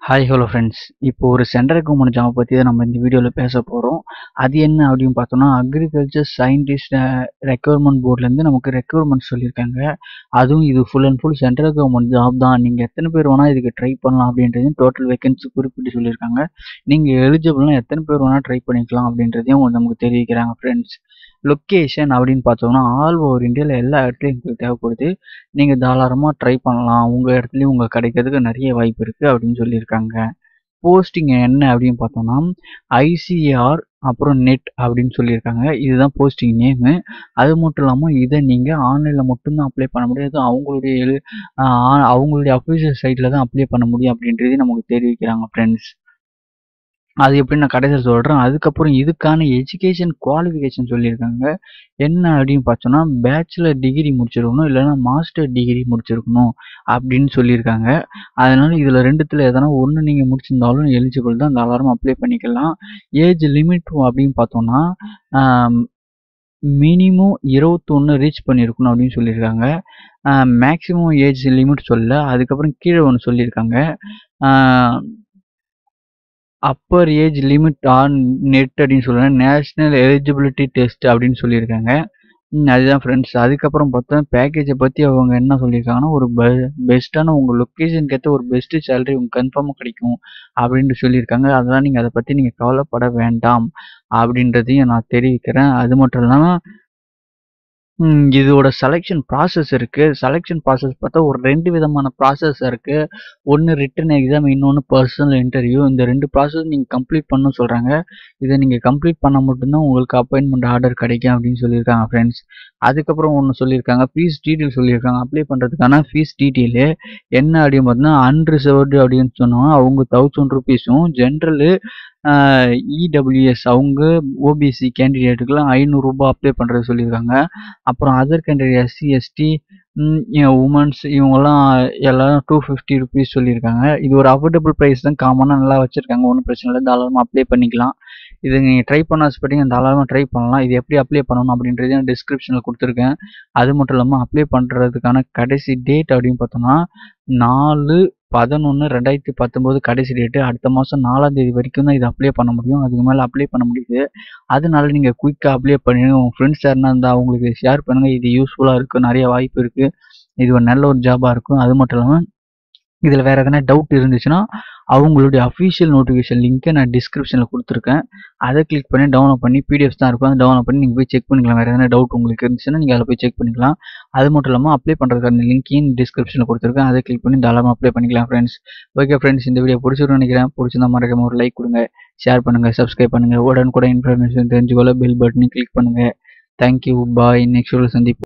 hi hello friends இப்போ ஒரு central government job பற்றி தான் நம்ம இந்த வீடியோவில் பேச போகிறோம் அது என்ன அப்படின்னு பார்த்தோம்னா அக்ரிகல்ச்சர் சயின்டிஸ்ட் ரெக்யர்மெண்ட் போர்ட்லேருந்து நமக்கு ரெக்யர்மெண்ட் சொல்லியிருக்காங்க அதுவும் இது full and full central government job தான் நீங்கள் எத்தனை பேர் வேணால் இதுக்கு ட்ரை பண்ணலாம் அப்படின்றதையும் டோட்டல் வேகன்சி குறிப்பிட்டு சொல்லியிருக்காங்க நீங்கள் எலிஜிபிள்னா எத்தனை பேர் வேணால் ட்ரை பண்ணிக்கலாம் அப்படின்றதையும் நமக்கு தெரிவிக்கிறாங்க ஃப்ரெண்ட்ஸ் லொக்கேஷன் அப்படின்னு பார்த்தோம்னா ஆல் ஓவர் இந்தியாவில் எல்லா இடத்துலையும் உங்களுக்கு தேவைப்படுது நீங்கள் தாராளமாக ட்ரை பண்ணலாம் உங்கள் இடத்துலையும் உங்களுக்கு கிடைக்கிறதுக்கு நிறைய வாய்ப்பு இருக்குது அப்படின்னு சொல்லியிருக்காங்க போஸ்டிங் என்ன அப்படின்னு பார்த்தோம்னா ஐசிஆர் அப்புறம் நெட் அப்படின்னு சொல்லியிருக்காங்க இதுதான் போஸ்டிங் நேமு அது மட்டும் இல்லாமல் இதை நீங்கள் ஆன்லைனில் மட்டும்தான் அப்ளை பண்ண முடியாது அவங்களுடைய எழு அவங்களுடைய அஃபிஷியல் சைட்டில் தான் அப்ளை பண்ண முடியும் அப்படின்றதையும் நமக்கு தெரிவிக்கிறாங்க ஃப்ரெண்ட்ஸ் அது எப்படி நான் கடைசியில் சொல்கிறேன் அதுக்கப்புறம் இதுக்கான எஜுகேஷன் குவாலிஃபிகேஷன் சொல்லியிருக்காங்க என்ன அப்படின்னு பார்த்தோன்னா பேச்சுலர் டிகிரி முடிச்சிருக்கணும் இல்லைன்னா மாஸ்டர் டிகிரி முடிச்சிருக்கணும் அப்படின்னு சொல்லியிருக்காங்க அதனால் இதில் ரெண்டுத்தில் எதனா ஒன்று நீங்கள் முடிச்சிருந்தாலும் எலிஜிபிள் தான் தாராளமாக அப்ளை பண்ணிக்கலாம் ஏஜ் லிமிட் அப்படின்னு பார்த்தோன்னா மினிமம் இருபத்தொன்று ரீச் பண்ணியிருக்கணும் அப்படின்னு சொல்லியிருக்காங்க மேக்ஸிமம் ஏஜ் லிமிட் சொல்ல அதுக்கப்புறம் கீழே ஒன்று சொல்லியிருக்காங்க upper age limit on net அப்படின்னு சொல்லுவாங்க நேஷ்னல் எலிஜிபிலிட்டி டெஸ்ட் அப்படின்னு சொல்லியிருக்காங்க அதுதான் ஃப்ரெண்ட்ஸ் அதுக்கப்புறம் பார்த்தா பேக்கேஜை பற்றி அவங்க என்ன சொல்லியிருக்காங்கன்னா ஒரு பெ பெஸ்ட்டான உங்கள் லொக்கேஷனுக்கு ஏற்ற ஒரு பெஸ்ட்டு சேலரி உங்களுக்கு கன்ஃபார்மாக கிடைக்கும் அப்படின்ட்டு சொல்லியிருக்காங்க அதெல்லாம் நீங்கள் அதை பற்றி நீங்கள் கவலைப்பட வேண்டாம் அப்படின்றதையும் நான் தெரிவிக்கிறேன் அது மட்டும் இல்லாமல் இதோட செலெக்ஷன் ப்ராசஸ் இருக்குது செலெக்ஷன் ப்ராசஸ் பார்த்தா ஒரு ரெண்டு விதமான ப்ராசஸ் இருக்குது ஒன்று ரிட்டன் எக்ஸாம் இன்னொன்று பர்சனல் இன்டர்வியூ இந்த ரெண்டு ப்ராசஸ் நீங்கள் கம்ப்ளீட் பண்ண சொல்கிறாங்க இதை நீங்கள் கம்ப்ளீட் பண்ணால் மட்டும்தான் உங்களுக்கு அப்பாயின்மெண்ட் ஆர்டர் கிடைக்கும் அப்படின்னு சொல்லியிருக்காங்க ஃப்ரெண்ட்ஸ் அதுக்கப்புறம் ஒன்று சொல்லியிருக்காங்க ஃபீஸ் டீட்டெயில் சொல்லியிருக்காங்க அப்ளை பண்ணுறதுக்கான ஃபீஸ் டீட்டெயிலு என்ன அப்படின்னு பார்த்தீங்கன்னா அன்ரிசர்வ்டு அப்படின்னு சொன்னோம்னா அவங்க தௌசண்ட் ருபீஸும் ஜென்ரலு இடபிள்யூஎஸ் அவங்க ஓபிசி கேண்டிடேட்டுக்கெல்லாம் ஐநூறுரூபா அப்ளை பண்ணுறது சொல்லியிருக்காங்க அப்புறம் other candidate SC ST womens இவங்கெல்லாம் எல்லோரும் டூ ஃபிஃப்டி ருபீஸ் சொல்லியிருக்காங்க இது ஒரு அஃபோர்டபுள் ப்ரைஸ் தான் காமனாக நல்லா வச்சுருக்காங்க ஒன்றும் பிரச்சனை இல்லை தாராளமாக அப்ளை பண்ணிக்கலாம் இது நீங்கள் ட்ரை பண்ண ஆசைப்பட்டீங்க தாராளமாக ட்ரை பண்ணலாம் இது எப்படி அப்ளை பண்ணணும் அப்படின்றது நான் டிஸ்கிரிப்ஷனில் கொடுத்துருக்கேன் அது மட்டும் இல்லாமல் அப்ளை பண்ணுறதுக்கான கடைசி டேட் அப்படின்னு பார்த்தோம்னா நாலு பதினொன்று ரெண்டாயிரத்தி பத்தொம்போது கடைசி டேட்டு அடுத்த மாதம் நாலாம் தேதி வரைக்கும் தான் இது அப்ளை பண்ண முடியும் அதுக்கு மேலே அப்ளை பண்ண முடியுது அதனால நீங்கள் குயிக்காக அப்ளை பண்ணுங்க உங்கள் ஃப்ரெண்ட்ஸ் யாருன்னா இருந்தால் அவங்களுக்கு ஷேர் பண்ணுங்கள் இது யூஸ்ஃபுல்லாக இருக்குது நிறைய வாய்ப்பு இருக்குது இது ஒரு நல்ல ஒரு ஜாபாக இருக்கும் அது மட்டும் இல்லாமல் இதில் வேறு எதனா டவுட் இருந்துச்சுன்னா அவங்களுடைய அஃபிஷியல் நோட்டிஃபிகேஷன் லிங்க்கை நான் டிஸ்கிரிப்ஷனில் கொடுத்துருக்கேன் அதை கிளிக் பண்ணி டவுன்லோட் பண்ணி பிடிஎஃப் தான் இருக்கும் அதை டவுன்லோட் பண்ணி நீங்கள் போய் செக் பண்ணிக்கலாம் வேறு எதனா டவுட் உங்களுக்கு இருந்துச்சுன்னா நீங்கள் அதில் போய் செக் பண்ணிக்கலாம் அது மட்டும் இல்லாமல் அப்ளை பண்ணுறதுக்கான லிங்க்கையும் டிஸ்கிரிப்ஷனில் கொடுத்துருக்கேன் அதை கிளிக் பண்ணி தாராளமாக அப்ளை பண்ணிக்கலாம் ஃப்ரெண்ட்ஸ் ஓகே ஃப்ரெண்ட்ஸ் இந்த வீடியோ பிடிச்சிருன்னு நினைக்கிறேன் பிடிச்சிருந்தா மறக்காம ஒரு லைக் கொடுங்க ஷேர் பண்ணுங்கள் சப்ஸ்கிரைப் பண்ணுங்கள் உடனுக்குடன் இன்ஃபர்மேஷன் தெரிஞ்சுக்கொள்ள பெல் பட்டனையும் கிளிக் பண்ணுங்கள் தேங்க்யூ பாய் நெக்ஸ்ட் வீடியோ சந்திப்போம்